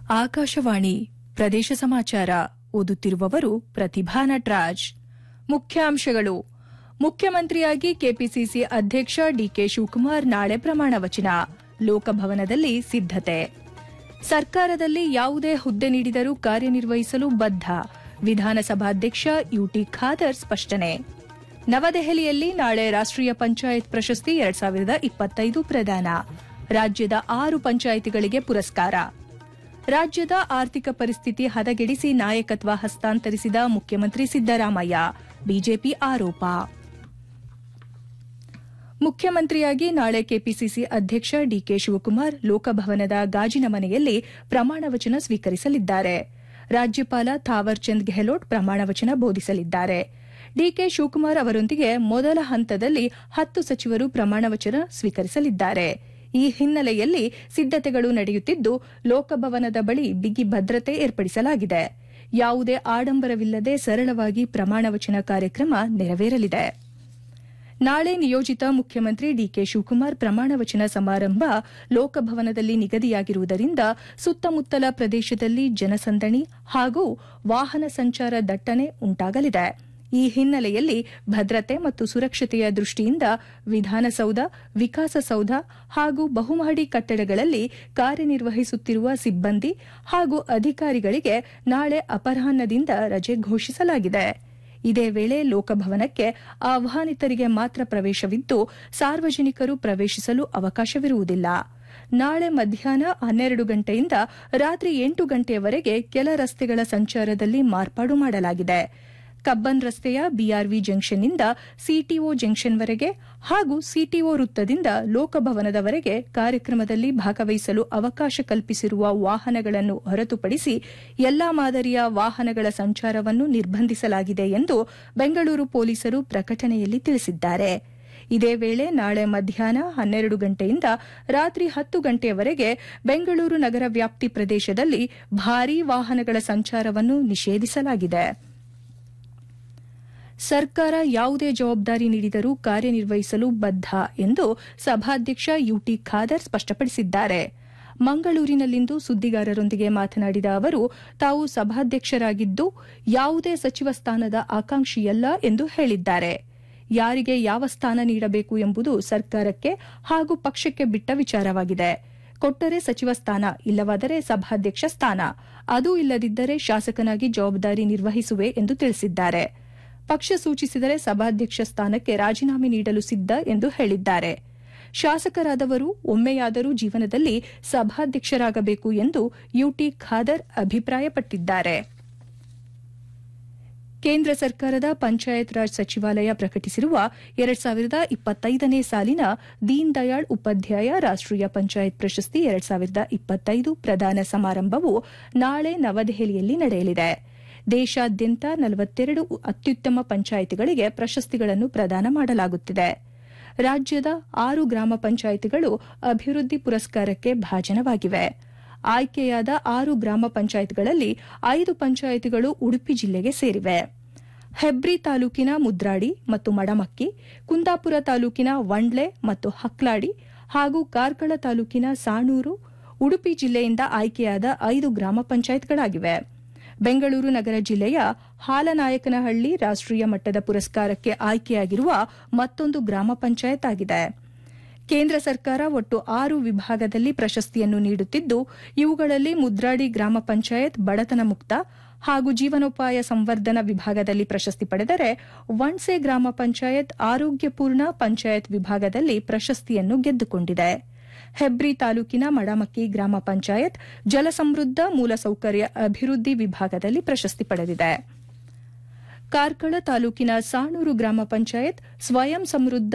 ಆಕಾಶವಾಣಿ ಪ್ರದೇಶ ಸಮಾಚಾರ ಓದುತ್ತಿರುವವರು ಪ್ರತಿಭಾ ನಟರಾಜ್ ಮುಖ್ಯಾಂಶಗಳು ಮುಖ್ಯಮಂತ್ರಿಯಾಗಿ ಕೆಪಿಸಿಸಿ ಅಧ್ಯಕ್ಷ ಡಿಕೆ ಶಿವಕುಮಾರ್ ನಾಳೆ ಪ್ರಮಾಣ ವಚನ ಲೋಕಭವನದಲ್ಲಿ ಸಿದ್ದತೆ ಸರ್ಕಾರದಲ್ಲಿ ಯಾವುದೇ ಹುದ್ದೆ ನೀಡಿದರೂ ಕಾರ್ಯನಿರ್ವಹಿಸಲು ಬದ್ಧ ವಿಧಾನಸಭಾಧ್ಯಕ್ಷ ಯುಟಿ ಖಾದರ್ ಸ್ಪಷ್ಟನೆ ನವದೆಹಲಿಯಲ್ಲಿ ನಾಳೆ ರಾಷ್ಟೀಯ ಪಂಚಾಯತ್ ಪ್ರಶಸ್ತಿ ಎರಡ್ ಸಾವಿರದ ಇಪ್ಪತ್ತೈದು ಪ್ರದಾನ ರಾಜ್ಯದ ಆರು ಪಂಚಾಯಿತಿಗಳಿಗೆ ಪುರಸ್ಕಾರ ರಾಜ್ಯದ ಆರ್ಥಿಕ ಪರಿಸ್ಥಿತಿ ಹದಗೆಡಿಸಿ ನಾಯಕತ್ವ ಹಸ್ತಾಂತರಿಸಿದ ಮುಖ್ಯಮಂತ್ರಿ ಸಿದ್ದರಾಮಯ್ಯ ಬಿಜೆಪಿ ಆರೋಪ ಮುಖ್ಯಮಂತ್ರಿಯಾಗಿ ನಾಳೆ ಕೆಪಿಸಿಸಿ ಅಧ್ಯಕ್ಷ ಡಿಕೆ ಶಿವಕುಮಾರ್ ಲೋಕಭವನದ ಗಾಜಿನ ಮನೆಯಲ್ಲಿ ಪ್ರಮಾಣವಚನ ಸ್ವೀಕರಿಸಲಿದ್ದಾರೆ ರಾಜ್ಯಪಾಲ ಥಾವರ್ಚಂದ್ ಗೆಹ್ಲೋಟ್ ಪ್ರಮಾಣವಚನ ಬೋಧಿಸಲಿದ್ದಾರೆ ಡಿಕೆ ಶಿವಕುಮಾರ್ ಅವರೊಂದಿಗೆ ಮೊದಲ ಹಂತದಲ್ಲಿ ಹತ್ತು ಸಚಿವರು ಪ್ರಮಾಣವಚನ ಸ್ವೀಕರಿಸಲಿದ್ದಾರೆ ಈ ಹಿನ್ನೆಲೆಯಲ್ಲಿ ಸಿದ್ದತೆಗಳು ನಡೆಯುತ್ತಿದ್ದು ಲೋಕಭವನದ ಬಳಿ ಬಿಗಿ ಭದ್ರತೆ ಏರ್ಪಡಿಸಲಾಗಿದೆ ಯಾವುದೇ ಆಡಂಬರವಿಲ್ಲದೆ ಸರಳವಾಗಿ ಪ್ರಮಾಣವಚನ ಕಾರ್ಯಕ್ರಮ ನೆರವೇರಲಿದೆ ನಾಳೆ ನಿಯೋಜಿತ ಮುಖ್ಯಮಂತ್ರಿ ಡಿಕೆ ಶಿವಕುಮಾರ್ ಪ್ರಮಾಣವಚನ ಸಮಾರಂಭ ಲೋಕಭವನದಲ್ಲಿ ನಿಗದಿಯಾಗಿರುವುದರಿಂದ ಸುತ್ತಮುತ್ತಲ ಪ್ರದೇಶದಲ್ಲಿ ಜನಸಂದಣಿ ಹಾಗೂ ವಾಹನ ಸಂಚಾರ ದಟ್ಟಣೆ ಉಂಟಾಗಲಿದೆ ಈ ಹಿನ್ನೆಲೆಯಲ್ಲಿ ಭದ್ರತೆ ಮತ್ತು ಸುರಕ್ಷತೆಯ ದೃಷ್ಟಿಯಿಂದ ವಿಧಾನಸೌಧ ವಿಕಾಸಸೌಧ ಹಾಗೂ ಬಹುಮಹಡಿ ಕಟ್ಟಡಗಳಲ್ಲಿ ಕಾರ್ಯನಿರ್ವಹಿಸುತ್ತಿರುವ ಸಿಬ್ಬಂದಿ ಹಾಗೂ ಅಧಿಕಾರಿಗಳಿಗೆ ನಾಳೆ ಅಪರಾಹ್ನದಿಂದ ರಜೆ ಘೋಷಿಸಲಾಗಿದೆ ಇದೇ ವೇಳೆ ಲೋಕಭವನಕ್ಕೆ ಆಹ್ವಾನಿತರಿಗೆ ಮಾತ್ರ ಪ್ರವೇಶವಿದ್ದು ಸಾರ್ವಜನಿಕರು ಪ್ರವೇಶಿಸಲು ಅವಕಾಶವಿರುವುದಿಲ್ಲ ನಾಳೆ ಮಧ್ಯಾಹ್ನ ಹನ್ನೆರಡು ಗಂಟೆಯಿಂದ ರಾತ್ರಿ ಎಂಟು ಗಂಟೆಯವರೆಗೆ ಕೆಲ ರಸ್ತೆಗಳ ಸಂಚಾರದಲ್ಲಿ ಮಾರ್ಪಾಡು ಮಾಡಲಾಗಿದೆ ಕಬ್ಬನ್ ರಸ್ತೆಯ ಬಿಆರ್ವಿ ಜಂಕ್ಷನ್ನಿಂದ ಸಿಟಿಒ ಜಂಕ್ಷನ್ವರೆಗೆ ಹಾಗೂ ಸಿಟಿಒ ವೃತ್ತದಿಂದ ಲೋಕಭವನದವರೆಗೆ ಕಾರ್ಯಕ್ರಮದಲ್ಲಿ ಭಾಗವಹಿಸಲು ಅವಕಾಶ ಕಲ್ಪಿಸಿರುವ ವಾಹನಗಳನ್ನು ಹೊರತುಪಡಿಸಿ ಎಲ್ಲಾ ಮಾದರಿಯ ವಾಹನಗಳ ಸಂಚಾರವನ್ನು ನಿರ್ಬಂಧಿಸಲಾಗಿದೆ ಎಂದು ಬೆಂಗಳೂರು ಪೊಲೀಸರು ಪ್ರಕಟಣೆಯಲ್ಲಿ ತಿಳಿಸಿದ್ದಾರೆ ಇದೇ ವೇಳೆ ನಾಳೆ ಮಧ್ಯಾಹ್ನ ಹನ್ನೆರಡು ಗಂಟೆಯಿಂದ ರಾತ್ರಿ ಹತ್ತು ಗಂಟೆಯವರೆಗೆ ಬೆಂಗಳೂರು ನಗರ ವ್ಯಾಪ್ತಿ ಪ್ರದೇಶದಲ್ಲಿ ಭಾರೀ ವಾಹನಗಳ ಸಂಚಾರವನ್ನು ನಿಷೇಧಿಸಲಾಗಿದೆ ಸರ್ಕಾರ ಯಾವುದೇ ಜವಾಬ್ದಾರಿ ನೀಡಿದರೂ ಕಾರ್ಯನಿರ್ವಹಿಸಲು ಬದ್ಧ ಎಂದು ಸಭಾಧ್ಯಕ್ಷ ಯುಟಿ ಖಾದರ್ ಸ್ಪಷ್ಟಪಡಿಸಿದ್ದಾರೆ ಮಂಗಳೂರಿನಲ್ಲಿಂದು ಸುದ್ದಿಗಾರರೊಂದಿಗೆ ಮಾತನಾಡಿದ ಅವರು ತಾವು ಸಭಾಧ್ಯಕ್ಷರಾಗಿದ್ದು ಯಾವುದೇ ಸಚಿವ ಸ್ಥಾನದ ಆಕಾಂಕ್ಷಿಯಲ್ಲ ಎಂದು ಹೇಳಿದ್ದಾರೆ ಯಾರಿಗೆ ಯಾವ ಸ್ಥಾನ ನೀಡಬೇಕು ಎಂಬುದು ಸರ್ಕಾರಕ್ಕೆ ಹಾಗೂ ಪಕ್ಷಕ್ಕೆ ಬಿಟ್ಟ ವಿಚಾರವಾಗಿದೆ ಕೊಟ್ಟರೆ ಸಚಿವ ಸ್ಥಾನ ಇಲ್ಲವಾದರೆ ಸಭಾಧ್ಯಕ್ಷ ಸ್ಥಾನ ಅದೂ ಇಲ್ಲದಿದ್ದರೆ ಶಾಸಕನಾಗಿ ಜವಾಬ್ದಾರಿ ನಿರ್ವಹಿಸುವೆ ಎಂದು ತಿಳಿಸಿದ್ದಾರೆ ಪಕ್ಷ ಸೂಚಿಸಿದರೆ ಸಭಾಧ್ಯಕ್ಷ ಸ್ಥಾನಕ್ಕೆ ರಾಜೀನಾಮೆ ನೀಡಲು ಸಿದ್ದ ಎಂದು ಹೇಳಿದ್ದಾರೆ ಶಾಸಕರಾದವರು ಒಮ್ಮೆಯಾದರೂ ಜೀವನದಲ್ಲಿ ಸಭಾಧ್ಯಕ್ಷರಾಗಬೇಕು ಎಂದು ಯುಟಿ ಖಾದರ್ ಅಭಿಪ್ರಾಯಪಟ್ಟಿದ್ದಾರೆ ಕೇಂದ್ರ ಸರ್ಕಾರದ ಪಂಚಾಯತ್ ರಾಜ್ ಸಚಿವಾಲಯ ಪ್ರಕಟಿಸಿರುವ ಎರಡ್ ಸಾವಿರದ ಇಪ್ಪತ್ತೈದನೇ ಸಾಲಿನ ದೀನ್ ದಯಾಳ್ ಉಪಾಧ್ಯಾಯ ರಾಷ್ಟೀಯ ಪಂಚಾಯತ್ ಪ್ರಶಸ್ತಿ ಎರಡ್ ಸಾವಿರದ ಇಪ್ಪತ್ತೈದು ಪ್ರದಾನ ಸಮಾರಂಭವು ನಾಳೆ ನವದೆಹಲಿಯಲ್ಲಿ ನಡೆಯಲಿದೆ ದೇಶಾದ್ಯಂತ ನಲವತ್ತೆರಡು ಅತ್ಯುತ್ತಮ ಪಂಚಾಯಿತಿಗಳಿಗೆ ಪ್ರಶಸ್ತಿಗಳನ್ನು ಪ್ರದಾನ ಮಾಡಲಾಗುತ್ತಿದೆ ರಾಜ್ಯದ ಆರು ಗ್ರಾಮ ಪಂಚಾಯಿತಿಗಳು ಅಭಿವೃದ್ಧಿ ಪುರಸ್ಕಾರಕ್ಕೆ ಭಾಜನವಾಗಿವೆ ಆಯ್ಕೆಯಾದ ಆರು ಗ್ರಾಮ ಪಂಚಾಯತ್ಗಳಲ್ಲಿ ಐದು ಪಂಚಾಯಿತಿಗಳು ಉಡುಪಿ ಜಿಲ್ಲೆಗೆ ಸೇರಿವೆ ಹೆಬ್ರಿ ತಾಲೂಕಿನ ಮುದ್ರಾಡಿ ಮತ್ತು ಮಡಮಕ್ಕಿ ಕುಂದಾಪುರ ತಾಲೂಕಿನ ವಂಡ್ಲೆ ಮತ್ತು ಹಕ್ಲಾಡಿ ಹಾಗೂ ಕಾರ್ಕಳ ತಾಲೂಕಿನ ಸಾಣೂರು ಉಡುಪಿ ಜಿಲ್ಲೆಯಿಂದ ಆಯ್ಕೆಯಾದ ಐದು ಗ್ರಾಮ ಪಂಚಾಯತ್ಗಳಾಗಿವೆ ಬೆಂಗಳೂರು ನಗರ ಜಿಲ್ಲೆಯ ಹಾಲನಾಯಕನಹಳ್ಳಿ ರಾಷ್ಟೀಯ ಮಟ್ಟದ ಪುರಸ್ಕಾರಕ್ಕೆ ಆಯ್ಕೆಯಾಗಿರುವ ಮತ್ತೊಂದು ಗ್ರಾಮ ಪಂಚಾಯತ್ ಆಗಿದೆ ಕೇಂದ್ರ ಸರ್ಕಾರ ಒಟ್ಟು ಆರು ವಿಭಾಗದಲ್ಲಿ ಪ್ರಶಸ್ತಿಯನ್ನು ನೀಡುತ್ತಿದ್ದು ಇವುಗಳಲ್ಲಿ ಮುದ್ರಾಡಿ ಗ್ರಾಮ ಪಂಚಾಯತ್ ಬಡತನ ಮುಕ್ತ ಹಾಗೂ ಜೀವನೋಪಾಯ ಸಂವರ್ಧನ ವಿಭಾಗದಲ್ಲಿ ಪ್ರಶಸ್ತಿ ಪಡೆದರೆ ವಣ್ಸೆ ಗ್ರಾಮ ಪಂಚಾಯತ್ ಆರೋಗ್ಯಪೂರ್ಣ ಪಂಚಾಯತ್ ವಿಭಾಗದಲ್ಲಿ ಪ್ರಶಸ್ತಿಯನ್ನು ಗೆದ್ದುಕೊಂಡಿದೆ ಹೆಬ್ರಿ ತಾಲೂಕಿನ ಮಡಮಕ್ಕಿ ಗ್ರಾಮ ಪಂಚಾಯತ್ ಜಲಸಮೃದ್ಧ ಮೂಲಸೌಕರ್ಯ ಅಭಿವೃದ್ಧಿ ವಿಭಾಗದಲ್ಲಿ ಪ್ರಶಸ್ತಿ ಪಡೆದಿದೆ ಕಾರ್ಕಳ ತಾಲೂಕಿನ ಸಾಣೂರು ಗ್ರಾಮ ಪಂಚಾಯತ್ ಸ್ವಯಂ ಸಮೃದ್ಧ